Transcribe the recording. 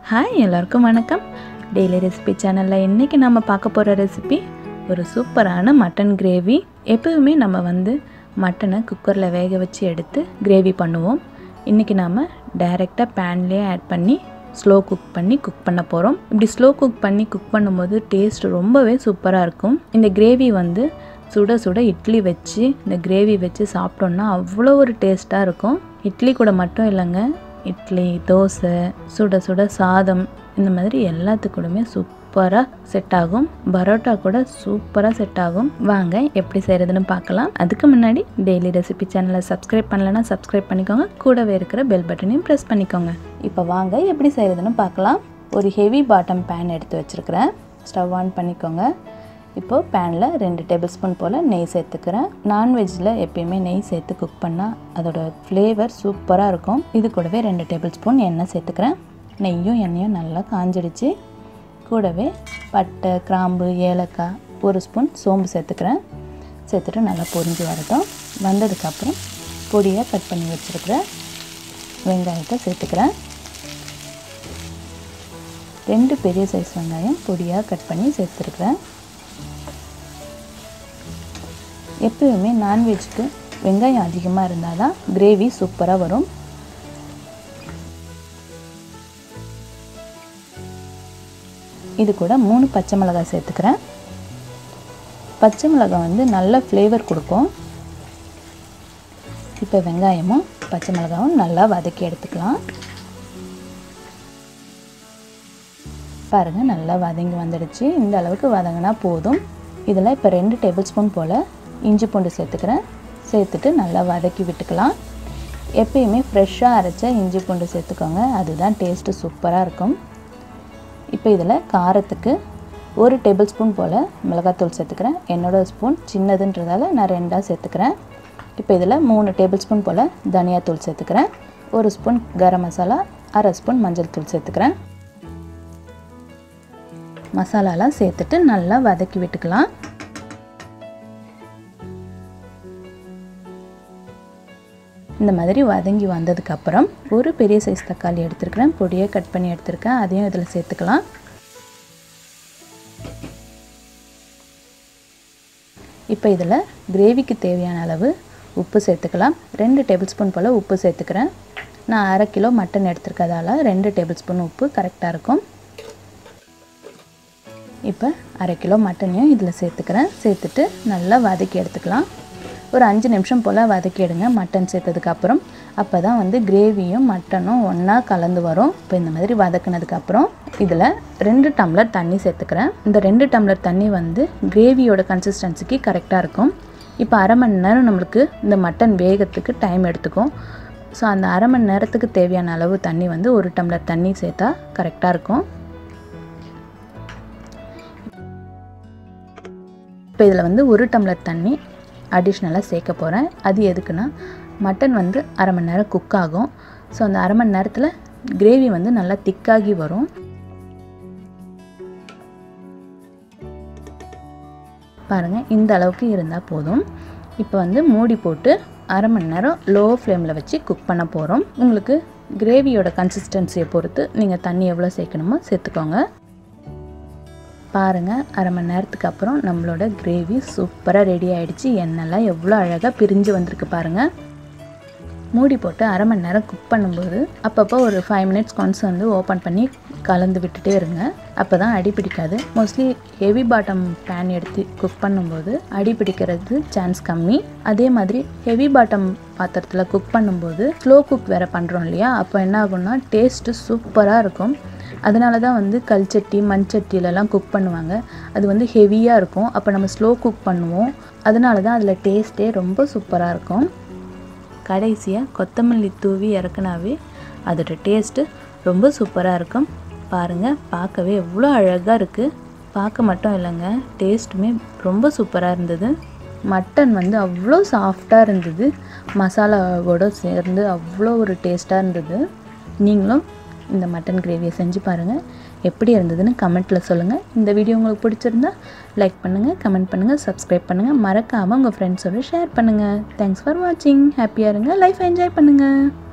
hi எல்லாருக்கும் வணக்கம் daily recipe சேனலில் இன்றைக்கி நம்ம பார்க்க போகிற ரெசிபி ஒரு சூப்பரான மட்டன் கிரேவி எப்போவுமே நம்ம வந்து மட்டனை குக்கரில் வேக வச்சு எடுத்து கிரேவி பண்ணுவோம் இன்றைக்கி நாம் டைரெக்டாக பேன்லேயே ஆட் பண்ணி ஸ்லோ குக் பண்ணி குக் பண்ண போகிறோம் இப்படி ஸ்லோ குக் பண்ணி குக் பண்ணும்போது டேஸ்ட் ரொம்பவே சூப்பராக இருக்கும் இந்த கிரேவி வந்து சுட சுட இட்லி வச்சு இந்த கிரேவி வச்சு சாப்பிட்டோன்னா அவ்வளோ ஒரு டேஸ்ட்டாக இருக்கும் இட்லி கூட மட்டும் இல்லைங்க இட்லி தோசை சுட சுட சாதம் இந்த மாதிரி எல்லாத்துக்கூடமே சூப்பராக செட் ஆகும் பரோட்டா கூட சூப்பராக செட் ஆகும் வாங்க எப்படி செய்கிறதுன்னு பார்க்கலாம் அதுக்கு முன்னாடி டெய்லி ரெசிபி சேனலை சப்ஸ்கிரைப் பண்ணலைன்னா சப்ஸ்கிரைப் பண்ணிக்கோங்க கூடவே இருக்கிற பெல் பட்டனையும் ப்ரெஸ் பண்ணிக்கோங்க இப்போ வாங்க எப்படி செய்கிறதுன்னு பார்க்கலாம் ஒரு ஹெவி பாட்டம் பேன் எடுத்து வச்சுருக்கிறேன் ஸ்டவ் ஆன் பண்ணிக்கோங்க இப்போது பேனில் ரெண்டு டேபிள் ஸ்பூன் போல் நெய் சேர்த்துக்கிறேன் நான்வெஜ்ஜில் எப்பயுமே நெய் சேர்த்து குக் பண்ணால் அதோட ஃப்ளேவர் சூப்பராக இருக்கும் இது கூடவே ரெண்டு டேபிள் ஸ்பூன் எண்ணெய் சேர்த்துக்கிறேன் நெய்யும் எண்ணெயும் நல்லா காஞ்சிடுச்சு கூடவே பட்டை கிராம்பு ஏலக்காய் ஒரு ஸ்பூன் சோம்பு சேர்த்துக்கிறேன் சேர்த்துட்டு நல்லா பொரிஞ்சு வரட்டும் வந்ததுக்கப்புறம் பொடியாக கட் பண்ணி வச்சுருக்கிற வெங்காயத்தை சேர்த்துக்கிறேன் ரெண்டு பெரிய சைஸ் வெங்காயம் பொடியாக கட் பண்ணி சேர்த்துருக்குறேன் எப்பயுமே நான்வெஜ்க்கு வெங்காயம் அதிகமாக இருந்தால் தான் கிரேவி சூப்பராக வரும் இது கூட மூணு பச்சை மிளகாய் சேர்த்துக்கிறேன் பச்சை மிளகாய் வந்து நல்ல ஃப்ளேவர் கொடுக்கும் இப்போ வெங்காயமும் பச்சை மிளகாவும் நல்லா வதக்கி எடுத்துக்கலாம் பாருங்கள் நல்லா வதங்கி வந்துடுச்சு இந்த அளவுக்கு வதங்கினா போதும் இதில் இப்போ ரெண்டு டேபிள் ஸ்பூன் போல் இஞ்சி பூண்டு சேர்த்துக்கிறேன் சேர்த்துட்டு நல்லா வதக்கி விட்டுக்கலாம் எப்பயுமே ஃப்ரெஷ்ஷாக அரைச்ச இஞ்சி பூண்டு சேர்த்துக்கோங்க அதுதான் டேஸ்ட்டு சூப்பராக இருக்கும் இப்போ இதில் காரத்துக்கு ஒரு டேபிள் ஸ்பூன் போல் மிளகாத்தூள் சேர்த்துக்கிறேன் என்னோடய ஸ்பூன் சின்னதுன்றதால நான் ரெண்டாக சேர்த்துக்கிறேன் இப்போ இதில் மூணு டேபிள் ஸ்பூன் போல் தனியாத்தூள் சேர்த்துக்கிறேன் ஒரு ஸ்பூன் கரம் மசாலா அரை ஸ்பூன் மஞ்சள் தூள் சேர்த்துக்கிறேன் மசாலாலாம் சேர்த்துட்டு நல்லா வதக்கி விட்டுக்கலாம் இந்த மாதிரி வதங்கி வந்ததுக்கப்புறம் ஒரு பெரிய சைஸ் தக்காளி எடுத்துருக்கிறேன் பொடியை கட் பண்ணி எடுத்துருக்கேன் அதையும் இதில் சேர்த்துக்கலாம் இப்போ இதில் கிரேவிக்கு தேவையான அளவு உப்பு சேர்த்துக்கலாம் ரெண்டு டேபிள் ஸ்பூன் போல் உப்பு சேர்த்துக்கிறேன் நான் அரை கிலோ மட்டன் எடுத்துருக்கதால ரெண்டு டேபிள் ஸ்பூன் உப்பு கரெக்டாக இருக்கும் இப்போ அரை கிலோ மட்டனையும் இதில் சேர்த்துக்கிறேன் சேர்த்துட்டு நல்லா வதக்கி எடுத்துக்கலாம் ஒரு அஞ்சு நிமிஷம் போல் வதக்கி எடுங்க மட்டன் சேர்த்ததுக்கப்புறம் அப்போ தான் வந்து கிரேவியும் மட்டனும் ஒன்றா கலந்து வரும் இப்போ இந்த மாதிரி வதக்குனதுக்கப்புறம் இதில் ரெண்டு டம்ளர் தண்ணி சேர்த்துக்கிறேன் இந்த ரெண்டு டம்ளர் தண்ணி வந்து கிரேவியோட கன்சிஸ்டன்சிக்கு கரெக்டாக இருக்கும் இப்போ அரை மணி நேரம் நம்மளுக்கு இந்த மட்டன் வேகத்துக்கு டைம் எடுத்துக்கும் ஸோ அந்த அரை மணி நேரத்துக்கு தேவையான அளவு தண்ணி வந்து ஒரு டம்ளர் தண்ணி சேர்த்தா கரெக்டாக இருக்கும் இப்போ இதில் வந்து ஒரு டம்ளர் தண்ணி அடிஷ்னலாக சேர்க்க போகிறேன் அது எதுக்குன்னா மட்டன் வந்து அரை மணி நேரம் குக் ஆகும் ஸோ அந்த அரை மணி நேரத்தில் கிரேவி வந்து நல்லா திக்காகி வரும் பாருங்கள் இந்த அளவுக்கு இருந்தால் போதும் இப்போ வந்து மூடி போட்டு அரை மணி நேரம் லோ ஃப்ளேமில் வச்சு குக் பண்ண போகிறோம் உங்களுக்கு கிரேவியோட கன்சிஸ்டன்சியை பொறுத்து நீங்கள் தண்ணி எவ்வளோ சேர்க்கணுமோ சேர்த்துக்கோங்க பாருங்கள் அரை மணி நேரத்துக்கு அப்புறம் நம்மளோட கிரேவி சூப்பராக ரெடி ஆகிடுச்சு எண்ணெய்லாம் எவ்வளோ அழகாக பிரிஞ்சு வந்திருக்கு பாருங்கள் மூடி போட்டு அரை மணி நேரம் குக் பண்ணும்போது அப்பப்போ ஒரு ஃபைவ் மினிட்ஸ் கொன்ஸ் வந்து ஓப்பன் பண்ணி கலந்து விட்டுட்டே இருங்க அப்போ தான் அடி பிடிக்காது மோஸ்ட்லி ஹெவி பாட்டம் பேன் எடுத்து குக் பண்ணும்போது அடி பிடிக்கிறது சான்ஸ் கம்மி அதே மாதிரி ஹெவி பாட்டம் பாத்திரத்தில் குக் பண்ணும்போது ஸ்லோ குக் வேறு பண்ணுறோம் இல்லையா அப்போ என்ன ஆகும்னா டேஸ்ட்டு சூப்பராக இருக்கும் அதனால தான் வந்து கல் சட்டி மண் சட்டிலலாம் குக் பண்ணுவாங்க அது வந்து ஹெவியாக இருக்கும் அப்போ நம்ம ஸ்லோ குக் பண்ணுவோம் அதனால தான் அதில் டேஸ்ட்டே ரொம்ப சூப்பராக இருக்கும் கடைசியாக கொத்தமல்லி தூவி இறக்குனாவே அதோட டேஸ்ட்டு ரொம்ப சூப்பராக இருக்கும் பாருங்கள் பார்க்கவே எவ்வளோ அழகாக இருக்குது பார்க்க மட்டும் இல்லைங்க டேஸ்ட்டுமே ரொம்ப சூப்பராக இருந்தது மட்டன் வந்து அவ்வளோ சாஃப்டாக இருந்தது மசாலாவோடு சேர்ந்து அவ்வளோ ஒரு டேஸ்ட்டாக இருந்தது நீங்களும் இந்த மட்டன் கிரேவியை செஞ்சு பாருங்கள் எப்படி இருந்ததுன்னு கமெண்ட்டில் சொல்லுங்கள் இந்த வீடியோ உங்களுக்கு பிடிச்சிருந்தா லைக் பண்ணுங்கள் கமெண்ட் பண்ணுங்கள் சப்ஸ்கிரைப் பண்ணுங்கள் மறக்காமல் உங்கள் ஃப்ரெண்ட்ஸோடு ஷேர் பண்ணுங்கள் தேங்க்ஸ் ஃபார் வாட்சிங் ஹாப்பியாக இருங்க லைஃப் என்ஜாய் பண்ணுங்கள்